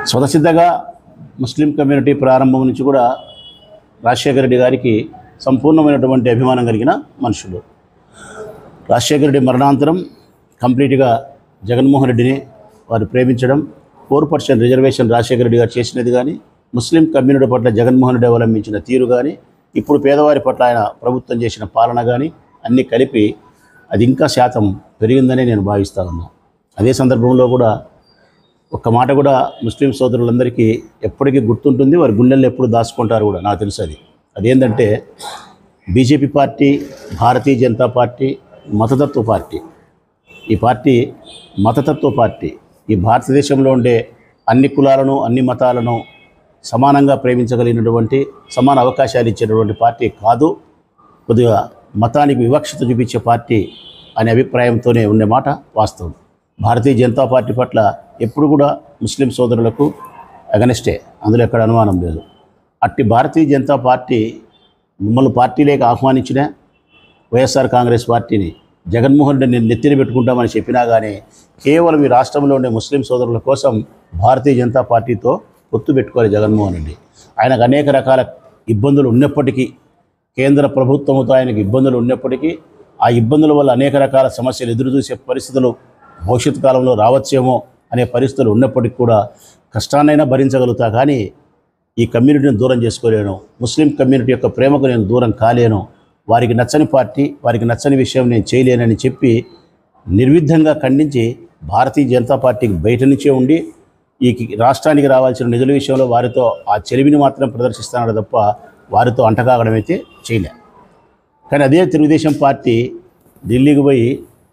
స్వతసిద్ధంగా Muslim community ప్రారంభం నుంచి కూడా రాజశేఖర రెడ్డి గారికి సంపూర్ణమైనటువంటి అభిమానం కలిగిన మనుషులు రాజశేఖర రెడ్డి మరణాంతరం కంప్లీట్గా జగన్మోహన్ రెడ్డిని వారు ప్రేమించడం four percent reservation Rajasekhara Reddy గారు చేసినది కానీ ముస్లిం కమ్యూనిటీ పట్ల జగన్మోహన్ రెడ్డి అవలంబించిన తీరు కానీ ఇప్పుడు పేదవారి పట్ల ఆయన ప్రభుత్వం చేసిన పాలన కానీ అన్నీ కలిపి అది ఇంకా శాతం పెరిగిందని నేను భావిస్తా ఉన్నా అదే సందర్భంలో కూడా ఒక్క మాట కూడా ముస్లిం సోదరులందరికీ ఎప్పటికీ గుర్తుంటుంది వారి గుండెల్లో ఎప్పుడు దాచుకుంటారు కూడా నాకు తెలుసు అది అదేంటంటే BJP party Bharatiya Janata Party మతతత్వ పార్టీ ఈ పార్టీ మతతత్వ పార్టీ ఈ భారతదేశంలో ఉండే అన్ని కులాలను అన్ని మతాలను సమానంగా ప్రేమించగలిగినటువంటి సమాన అవకాశాలు ఇచ్చేటటువంటి పార్టీ కాదు కొద్దిగా మతానికి వివక్షత చూపించే పార్టీ అనే అభిప్రాయంతోనే ఉండే మాట వాస్తవం భారతీయ జనతా పార్టీ పట్ల ఎప్పుడు కూడా ముస్లిం సోదరులకు అగనెస్టే అందులో ఎక్కడ అనుమానం లేదు అట్టి భారతీయ జనతా పార్టీ మిమ్మల్ని పార్టీలోకి ఆహ్వానించిన వైఎస్ఆర్ కాంగ్రెస్ పార్టీని జగన్మోహన్ రెడ్డి నేను నెత్తిన పెట్టుకుంటామని చెప్పినా కానీ కేవలం ఈ రాష్ట్రంలో ఉండే ముస్లిం సోదరుల కోసం భారతీయ జనతా పార్టీతో పొత్తు పెట్టుకోవాలి జగన్మోహన్ రెడ్డి ఆయనకు అనేక రకాల ఇబ్బందులు ఉన్నప్పటికీ కేంద్ర ప్రభుత్వంతో ఆయనకు ఇబ్బందులు ఉన్నప్పటికీ ఆ ఇబ్బందుల వల్ల అనేక రకాల సమస్యలు ఎదురు చూసే పరిస్థితులు భవిష్యత్ కాలంలో రావచ్చేమో అనే పరిస్థితులు ఉన్నప్పటికీ కూడా కష్టాన్నైనా భరించగలుగుతా కానీ ఈ కమ్యూనిటీని దూరం చేసుకోలేను ముస్లిం కమ్యూనిటీ యొక్క ప్రేమకు నేను దూరం కాలేను వారికి నచ్చని పార్టీ వారికి నచ్చని విషయం నేను చేయలేనని చెప్పి నిర్విద్ధంగా ఖండించి భారతీయ జనతా పార్టీకి బయట నుంచే ఉండి ఈ రాష్ట్రానికి రావాల్సిన నిధుల విషయంలో వారితో ఆ చెలివిని మాత్రం ప్రదర్శిస్తున్నాడు తప్ప వారితో అంటకాగడం అయితే చేయలే కానీ అదే తెలుగుదేశం పార్టీ ఢిల్లీకి పోయి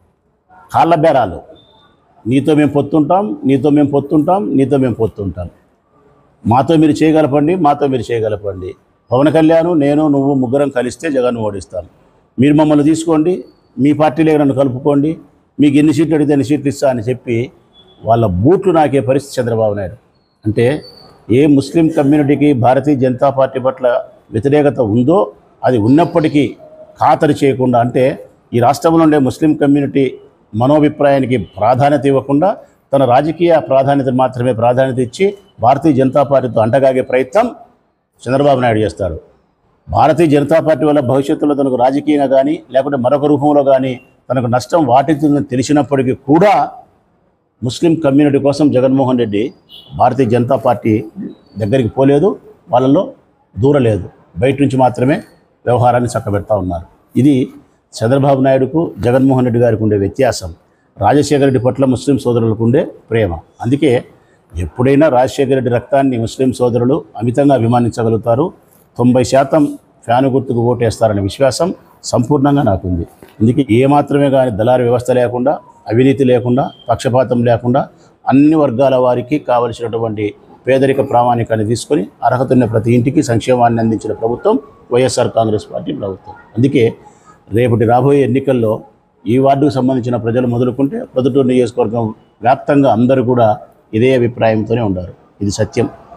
కాళ్ళ బేరాలు నీతో మేము పొత్తుంటాం నీతో మేము పొత్తుంటాం నీతో మేము పొత్తుంటాం మాతో మీరు చేయగలపండి మాతో మీరు చేయగలపండి పవన్ కళ్యాణ్ నేను నువ్వు ముగ్గురం కలిస్తే జగన్ ఓడిస్తాం మీరు మమ్మల్ని తీసుకోండి మీ పార్టీలో నన్ను కలుపుకోండి మీకు ఎన్ని సీట్లు అడిగితే ఎన్ని సీట్లు ఇస్తా అని చెప్పి వాళ్ళ బూట్లు నాకే పరిస్థితి చంద్రబాబు నాయుడు అంటే ఏ ముస్లిం కమ్యూనిటీకి భారతీయ జనతా పార్టీ పట్ల వ్యతిరేకత ఉందో అది ఉన్నప్పటికీ ఖాతరు చేయకుండా అంటే ఈ రాష్ట్రంలో ఉండే ముస్లిం కమ్యూనిటీ మనోభిప్రాయానికి ప్రాధాన్యత ఇవ్వకుండా తన రాజకీయ ప్రాధాన్యత మాత్రమే ప్రాధాన్యత ఇచ్చి భారతీయ జనతా పార్టీతో అంటగాగే ప్రయత్నం చంద్రబాబు నాయుడు చేస్తాడు భారతీయ జనతా పార్టీ వల్ల భవిష్యత్తులో తనకు రాజకీయంగా కానీ లేకుంటే మరొక రూపంలో కానీ తనకు నష్టం వాటిల్తుందని తెలిసినప్పటికీ కూడా ముస్లిం కమ్యూనిటీ కోసం జగన్మోహన్ రెడ్డి భారతీయ జనతా పార్టీ దగ్గరికి పోలేదు వాళ్ళలో దూరలేదు బయట నుంచి మాత్రమే వ్యవహారాన్ని చక్కబెడతా ఉన్నారు ఇది చంద్రబాబు నాయుడుకు జగన్మోహన్ రెడ్డి గారికి ఉండే వ్యత్యాసం రాజశేఖర రెడ్డి పట్ల ముస్లిం సోదరులకు ఉండే ప్రేమ అందుకే ఎప్పుడైనా రాజశేఖర రెడ్డి రక్తాన్ని ముస్లిం సోదరులు అమితంగా అభిమానించగలుగుతారు తొంభై శాతం ఫ్యాను గుర్తుకు ఓటేస్తారనే విశ్వాసం సంపూర్ణంగా నాకుంది అందుకే ఏ మాత్రమే కానీ దళారి వ్యవస్థ లేకుండా అవినీతి లేకుండా పక్షపాతం లేకుండా అన్ని వర్గాల వారికి కావలసినటువంటి పేదరిక ప్రామాణికాన్ని తీసుకొని అర్హత ఉన్న ప్రతి ఇంటికి సంక్షేమాన్ని అందించిన ప్రభుత్వం వైఎస్ఆర్ కాంగ్రెస్ పార్టీ ప్రభుత్వం అందుకే రేపటి రాబోయే ఎన్నికల్లో ఈ వార్డుకు సంబంధించిన ప్రజలు మొదలుకుంటే ప్రొద్దుటూరు నియోజకవర్గం వ్యాప్తంగా అందరూ కూడా ఇదే అభిప్రాయంతోనే ఉండారు ఇది సత్యం